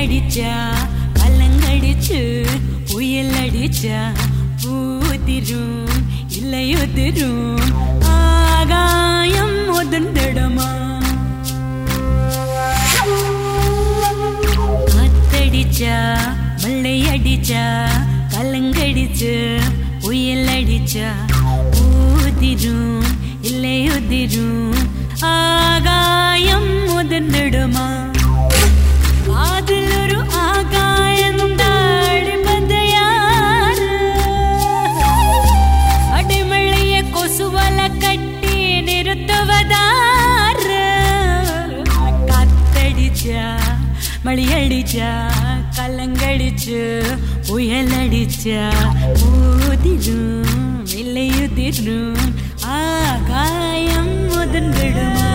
அடிச்சா கலங்கடிச்சு புயல் அடிச்சா பூதிரும் இல்லையுதிரும் ஆகாயம் உதிர்ந்திடுமா காத்தடிச்சா மழை அடிச்சா கலங்கடிச்சு புயல் அடிச்சா ஊதிரும் இல்லையுதிரும் ஆகாயம் உதிர்ந்திடுமா காதில் ஒரு ஆகாயம் தாழ்வது யாரு அடிமழைய கொசுவல கட்டி நிறுத்துவதாரு காத்தடிச்சா மழையடிச்சா கலங்கடிச்சு புயல் அடிச்சா ஊதிரும் வில்லையுதிரும் ஆகாயம் முதன்விடுமா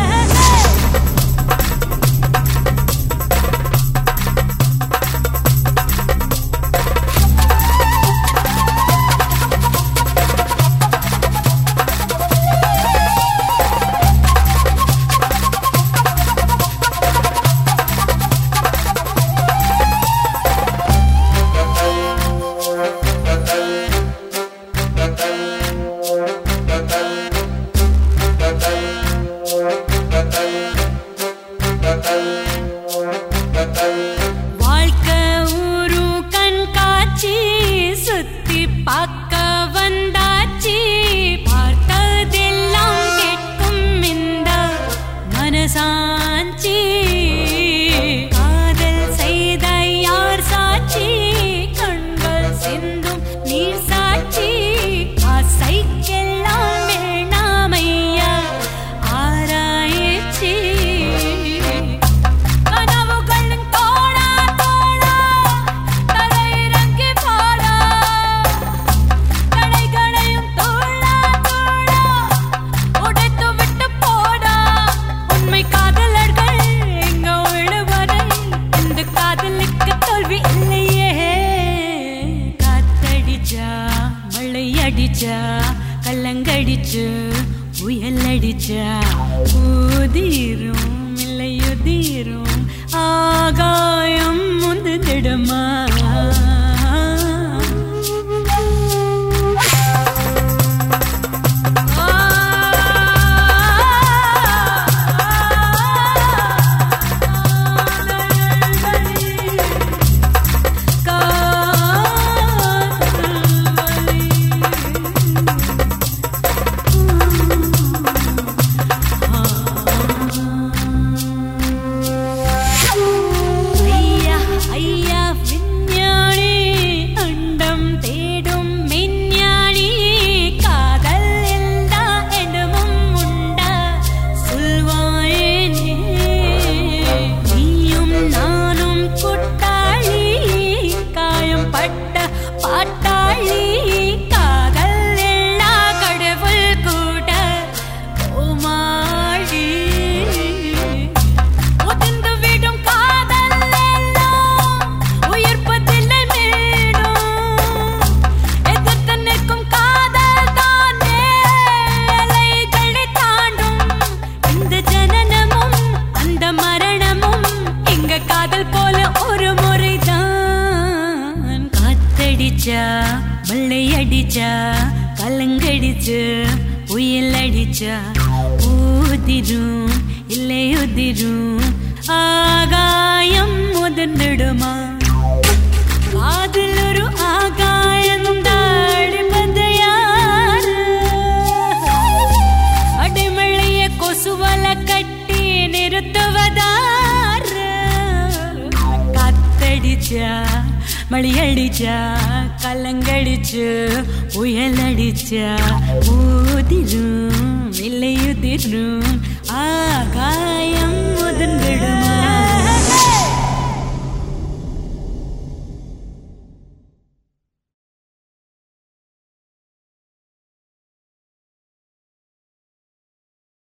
வாழ்க்கை ஊரு கண்காட்சி சுத்தி பார்க்க வந்தாச்சு பார்த்ததெல்லாம் கேட்கும் இந்த மனசாட்சி காதல் செய்த யார் சாட்சி கண்கள் சிந்தும் நீர் சாட்சி ஆசைக்கெல்லாம் வேணாமையா ஆராய்ச்சி கனவுகளின் தோடா தோடா தரையிறங்கி போடா கடைகளையும் தோடா தோடா உடைத்து விட்டு போடா உண்மை காதலர்கள் எங்க விழுவதை இந்த காதலுக்கு தோல்வி இல்லையே காத்தடிச்சா மழை அடிச்சா கல்லங்கடிச்சு புயல் அடிச்சா ஊதிரும் இல்லையுதிரும் ஆகாயம் முந்துதிடுமா ஐயா ஐயா விஞ்ஞானி அண்டம் தேடும் மெஞ்ஞானி காதல் எல்லா இடமும் உண்டா சொல்வாயே நீயும் நானும் கூட்டாளி காயம் பட்ட பாட்டாளி காதல் எல்லா கடவுள் கூட கோமாளி உதிர்ந்து விடும் காதல் எல்லாம் உயிர்ப்பதில்லை மீண்டும் எதிர்த்து நிற்கும் காதல் தானே எல்லைகளை தாண்டும் இந்த ஜனனமும் அந்த மரணமும் எங்க காதல் போல ஒரு முறைதான் காத்தடிச்சா மழை அடிச்சா கலங்கடிச்சு புயல் அடிச்சா ஊதிரும் இல்லை உதிரும் ஆகாயம் முதன்னிடுமா காதில் ஒரு ஆகாயம் தாழ்வது யாரு அடிமழைய கொசுவல கட்டி நிறுத்துவதாரு காத்தடிச்சா மழையடிச்சா கலங்கடிச்சு புயல் அடிச்சா ஊதிரும் வில்லையுதிரும் ஆகாயம் முதன்விடுமா